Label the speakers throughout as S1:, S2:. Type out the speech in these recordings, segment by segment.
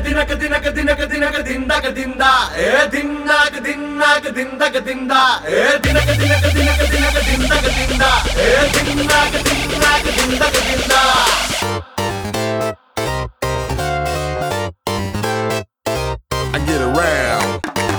S1: ದಿನಕ ದಿನಕ ದಿನಕ ದಿನಕ ದಿಂದಕ ದಿಂದ ಏ ದಿನ್ನಾಕ ದಿನ್ನಾಕ ದಿಂದಕ ದಿಂದ ಏ ದಿನಕ ದಿನಕ ದಿನಕ ದಿನಕ ದಿಂದಕ ದಿಂದ ಏ ದಿನ್ನಾಕ ದಿನ್ನಾಕ ದಿಂದಕ ದಿಂದ
S2: I get around.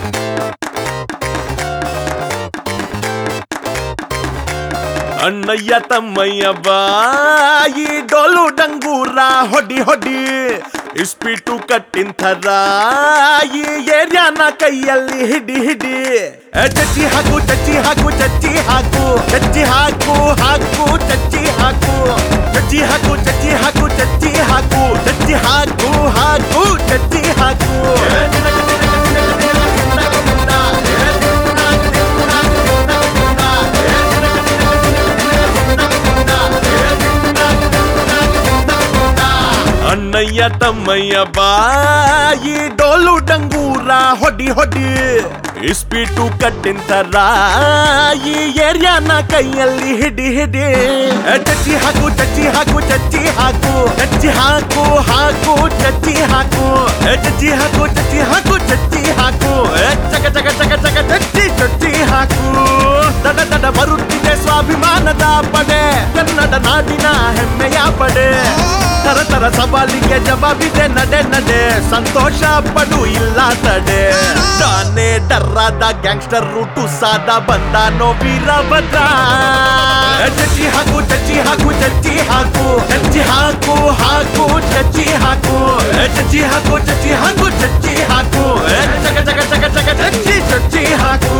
S3: ಅಣ್ಣಯ್ಯ ತಮ್ಮಯ್ಯ ಬಾಯಿ ಡೋಲು ಡಂಗೂರ ಹೊಡಿ ಹೊಡಿ ಇಸ್ಪಿಟು ಕಟ್ಟಿನ ಥರ ಈ ಏರಿಯಾನ ಕೈಯಲ್ಲಿ ಹಿಡಿ ಹಿಡಿ ಎ, ಚಚ್ಚಿ ಹಾಕು ಚಚ್ಚಿ ಹಾಕು ಚಚ್ಚಿ ಹಾಕು ಚಚ್ಚಿ ಹಾಕು ಹಾಕು ಚಚ್ಚಿ ಹಾಕು ಚಚ್ಚಿ ಹಾಕು ಚಚ್ಚಿ ಹಾಕು ಚಚ್ಚಿ ಹಾಕು ಚಚ್ಚಿ ಹಾಕು ಹಾಕು ಚಚ್ಚಿ ಹಾಕು
S1: ಏ ದಿನಕ ದಿನಕ ದಿನಕ ದಿನಕ ದಿಂದಕ ದಿಂದ ಏ ದಿನ್ನಾಕ ದಿನ್ನಾಕ ದಿಂದಕ ದಿಂದ ಏ ದಿನಕ ದಿನಕ ದಿನಕ ದಿನಕ ದಿಂದಕ ದಿಂದ ಏ ದಿನ್ನಾಕ ದಿನ್ನಾಕ ದಿಂದಕ ದಿಂದ
S3: ಅಣ್ಣಯ್ಯ ತಮ್ಮಯ್ಯ ಬಾಯಿ ಡೋಲು ಡಂಗೂರ ಹೊಡಿ ಹೊಡಿ ಇಸ್ಪಿಟು ಕಟ್ಟಿನ ಥರ ಈ ಏರಿಯಾನ ಕೈಯಲ್ಲಿ ಹಿಡಿ ಹಿಡಿ ಎ, ಚಚ್ಚಿ ಹಾಕು ಚಚ್ಚಿ ಹಾಕು ಚಚ್ಚಿ ಹಾಕು ಚಚ್ಚಿ ಹಾಕು ಹಾಕು ಚಚ್ಚಿ ಹಾಕು ಎ, ಚಚ್ಚಿ ಹಾಕು ಚಚ್ಚಿ ಹಾಕು ಚಚ್ಚಿ ಹಾಕು ಎ, ಚಕ ಚಕ ಚಕ ಚಕ ಚಚ್ಚಿ ಚಚ್ಚಿ ಹಾಕು ದಡ ದಡ ಬರುತ್ತಿದೆ ಸ್ವಾಭಿಮಾನದ ಪಡೆ ಕನ್ನಡ ನಾಡಿನ ಹೆಮ್ಮೆಯ ಪಡೆ ತರ ತರ ಸವಾಲಿಗೆ ಜವಾಬಿದೆ ನಡೆ ನಡೆ ಸಂತೋಷ ಪಡು ಇಲ್ಲ ತಡೆ ತಾನೇ ಡರ್ರಾದ ಗ್ಯಾಂಗ್ಸ್ಟರ್ ರೂಟು ಸಾದ ಬಂದಾನೋ ವೀರಭದ್ರ ಚಚ್ಚಿ ಹಾಕು ಚಚ್ಚಿ ಹಾಕು ಚಚ್ಚಿ ಹಾಕು ಚಚ್ಚಿ ಹಾಕು ಹಾಕು ಚಚ್ಚಿ ಹಾಕು ಚಚ್ಚಿ ಹಾಕು ಚಚ್ಚಿ ಹಾಕು ಚಚ್ಚಿ ಹಾಕು ಚಕ ಚಕ ಚಕ ಚಕ ಚಚ್ಚಿ ಚಚ್ಚಿ ಹಾಕು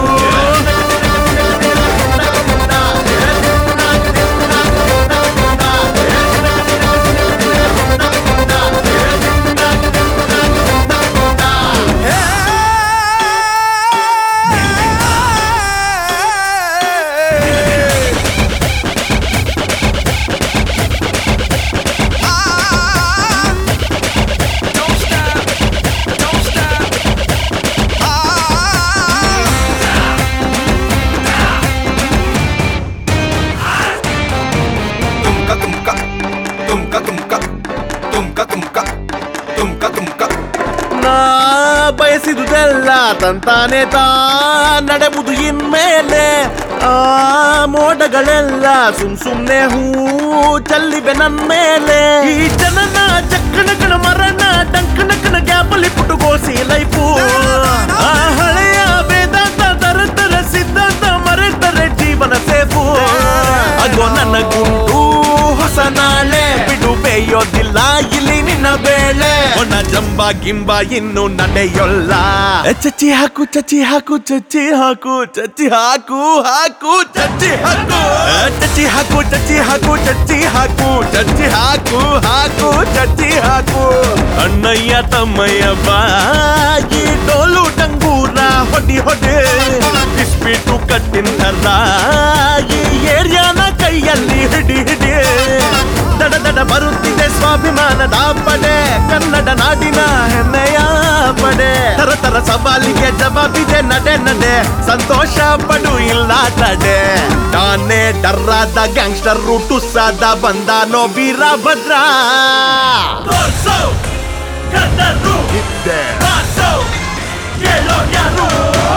S2: Tumka tumka. Tumka tumka. Tumka tumka. Tumka tumka.
S3: ನಾ ಬಯಸಿದುದೆಲ್ಲ ತಂತಾನೆ ತಾ ನಡೆಬುದು ಇನ್ಮೇಲೆ ಆ ಮೋಡಗಳೆಲ್ಲ ಸುಮ್ ಸುಮ್ನೆ ಹೂ ಚಲ್ಲಿವೆ ನನ್ ಮೇಲೆ ಈ ಜನನ ಚಕ್ಕಣಕಣ ಮರಣ ಡಂಕಣಕಣ ಗ್ಯಾಪಲ್ಲಿ ಪುಟುಗೋಸಿ ಲೈಫು ಆ ಹಳೆಯ ವೇದಾಂತ ತರತರ ಸಿದ್ಧಾಂತ ಮರೆತರೆ ಜೀವನ ಸೇಫು ಆಗೋ ನನ್ನ ಗುಂಡು ಹೊಸ ನಾಳೆ ಬಿಡು ಬೇಯೋದಿಲ್ಲ ಇಲ್ಲಿ ನಿನ್ನ ಬೇಳೆ ಒಣ ಜಂಬ ಗಿಂಬ ಇನ್ನು ನಡೆಯೊಲ್ಲ ಎ, ಚಚ್ಚಿ ಹಾಕು ಚಚ್ಚಿ ಹಾಕು ಚಚ್ಚಿ ಹಾಕು ಚಚ್ಚಿ ಹಾಕು ಹಾಕು ಚಚ್ಚಿ ಹಾಕು ಎ, ಚಚ್ಚಿ ಹಾಕು ಚಚ್ಚಿ ಹಾಕು ಚಚ್ಚಿ ಹಾಕು ಚಚ್ಚಿ ಹಾಕು ಹಾಕು ಚಚ್ಚಿ ಹಾಕು ಅಣ್ಣಯ್ಯ ತಮ್ಮಯ್ಯ ಬಾಯಿ ಡೋಲು ಡಂಗೂರ ಹೊಡಿ ಹೊಡೆ ಇಸ್ಪಿಟು ಕಟ್ಟಿನ ಥರ ಈ ಏರಿಯಾನ ಕೈಯಲ್ಲಿ ಹಿಡಿ ಹಿಡಿ ದಡ ದಡ ಬರುತ್ತಿದೆ ಸ್ವಾಭಿಮಾನದ ಪಡೆ ಕನ್ನಡ ನಾಡಿನ ಹೆಮ್ಮೆಯ ಪಡೆ ತರ ತರ ಸವಾಲಿಗೆ ಜವಾಬಿದೆ ನಡೆ ನಡೆ ಸಂತೋಷ ಪಡು ಇಲ್ಲ ತಡೆ ತಾನೇ ಡರ್ರಾದ ಗ್ಯಾಂಗ್ಸ್ಟರ್ ರೂಟು ಸಾದ ಬಂದಾನೋ ವೀರಭದ್ರ ತೋರ್ಸು, ಗದ್ದರು, ಬಾರ್ಸು, ಗೆಲ್ಲೋ ಯಾರು?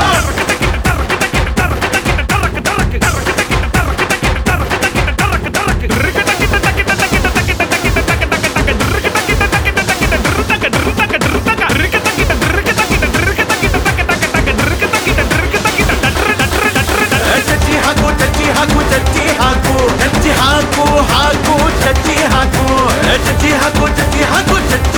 S3: ಚಚ್ಚಿ ಹಾಕು ಚಚ್ಚಿ ಹಾಕು ಚಚ್ಚಿ ಹಾಕು ಚಚ್ಚಿ ಹಾಕು ಹಾಕು ಚಚ್ಚಿ ಹಾಕು ಚಚ್ಚಿ ಹಾಕು ಚಚ್ಚಿ ಹಾಕು ಚಚ್ಚಿ